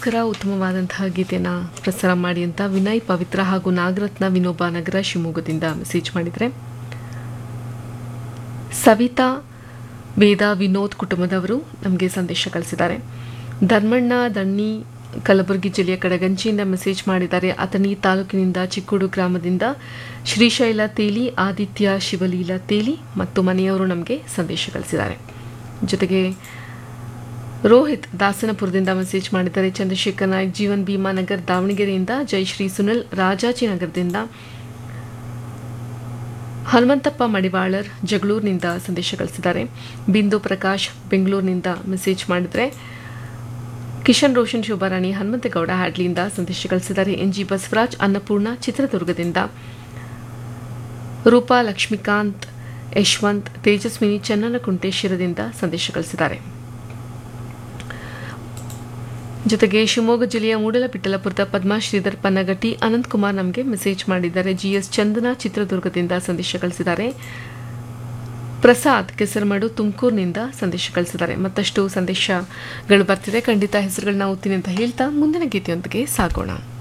ನಮಗೋಸ್ಕರ ಉತ್ತಮವಾದಂತಹ ಗೀತೆಯನ್ನು ಪ್ರಸಾರ ಮಾಡಿ ಅಂತ ವಿನಯ್ ಪವಿತ್ರ ಹಾಗೂ ನಾಗರತ್ನ ವಿನೋಬ ನಗರ ಶಿವಮೊಗ್ಗದಿಂದ ಮೆಸೇಜ್ ಮಾಡಿದರೆ ಸವಿತಾ ವೇದ ವಿನೋದ್ ಕುಟುಂಬದವರು ನಮಗೆ ಸಂದೇಶ ಕಳಿಸಿದ್ದಾರೆ ಧರ್ಮಣ್ಣ ದಣ್ಣಿ ಕಲಬುರಗಿ ಜಿಲ್ಲೆಯ ಕಡಗಂಚಿಯಿಂದ ಮೆಸೇಜ್ ಮಾಡಿದ್ದಾರೆ ಅಥಣಿ ತಾಲೂಕಿನಿಂದ ಚಿಕ್ಕೂಡು ಗ್ರಾಮದಿಂದ ಶ್ರೀಶೈಲ ತೇಲಿ ಆದಿತ್ಯ ಶಿವಲೀಲ ತೇಲಿ ಮತ್ತು ಮನೆಯವರು ನಮಗೆ ಸಂದೇಶ ಕಳಿಸಿದ್ದಾರೆ ಜೊತೆಗೆ ರೋಹಿತ್ ದಾಸನಪುರದಿಂದ ಮೆಸೇಜ್ ಮಾಡಿದ್ದಾರೆ ಚಂದ್ರಶೇಖರ್ ನಾಯ್ಕ್ ಜೀವನ್ ಭೀಮಾ ನಗರ್ ದಾವಣಗೆರೆಯಿಂದ ಜಯಶ್ರೀ ಸುನಿಲ್ ರಾಜಾಜಿನಗರದಿಂದ ಹನುಮಂತಪ್ಪ ಮಡಿವಾಳರ್ ಜಗಳೂರಿನಿಂದ ಸಂದೇಶ ಕಳಿಸಿದ್ದಾರೆ ಬಿಂದು ಪ್ರಕಾಶ್ ಬೆಂಗಳೂರಿನಿಂದ ಮೆಸೇಜ್ ಮಾಡಿದರೆ ಕಿಶನ್ ರೋಷನ್ ಶೋಭಾರಾಣಿ ಹನುಮಂತಗೌಡ ಹ್ಯಾಡ್ಲಿಯಿಂದ ಸಂದೇಶ ಕಳಿಸಿದ್ದಾರೆ ಎನ್ ಜಿ ಬಸವರಾಜ್ ಅನ್ನಪೂರ್ಣ ಚಿತ್ರದುರ್ಗದಿಂದ ರೂಪಾ ಲಕ್ಷ್ಮೀಕಾಂತ್ ಯಶವಂತ್ ತೇಜಸ್ವಿನಿ ಚನ್ನನಕುಂಟೇಶ್ವರದಿಂದ ಸಂದೇಶ ಕಳಿಸಿದ್ದಾರೆ ಜೊತೆಗೆ ಶಿವಮೊಗ್ಗ ಜಿಲ್ಲೆಯ ಮೂಡಲಪಿಟ್ಟಲಪುರದ ಪದ್ಮಾ ಶ್ರೀಧರ್ ಪನ್ನಗಟ್ಟಿ ಅನಂತಕುಮಾರ್ ನಮಗೆ ಮೆಸೇಜ್ ಮಾಡಿದ್ದಾರೆ ಜಿಎಸ್ ಚಂದನ ಚಿತ್ರದುರ್ಗದಿಂದ ಸಂದೇಶ ಕಳಿಸಿದ್ದಾರೆ ಪ್ರಸಾದ್ ಕೆಸರಮಡು ತುಮಕೂರಿನಿಂದ ಸಂದೇಶ ಕಳಿಸಿದ್ದಾರೆ ಮತ್ತಷ್ಟು ಸಂದೇಶಗಳು ಬರ್ತಿದೆ ಖಂಡಿತ ಹೆಸರುಗಳನ್ನ ಓದ್ತೀನಿ ಅಂತ ಹೇಳ್ತಾ ಮುಂದಿನ ಗೀತೆಯೊಂದಿಗೆ ಸಾಗೋಣ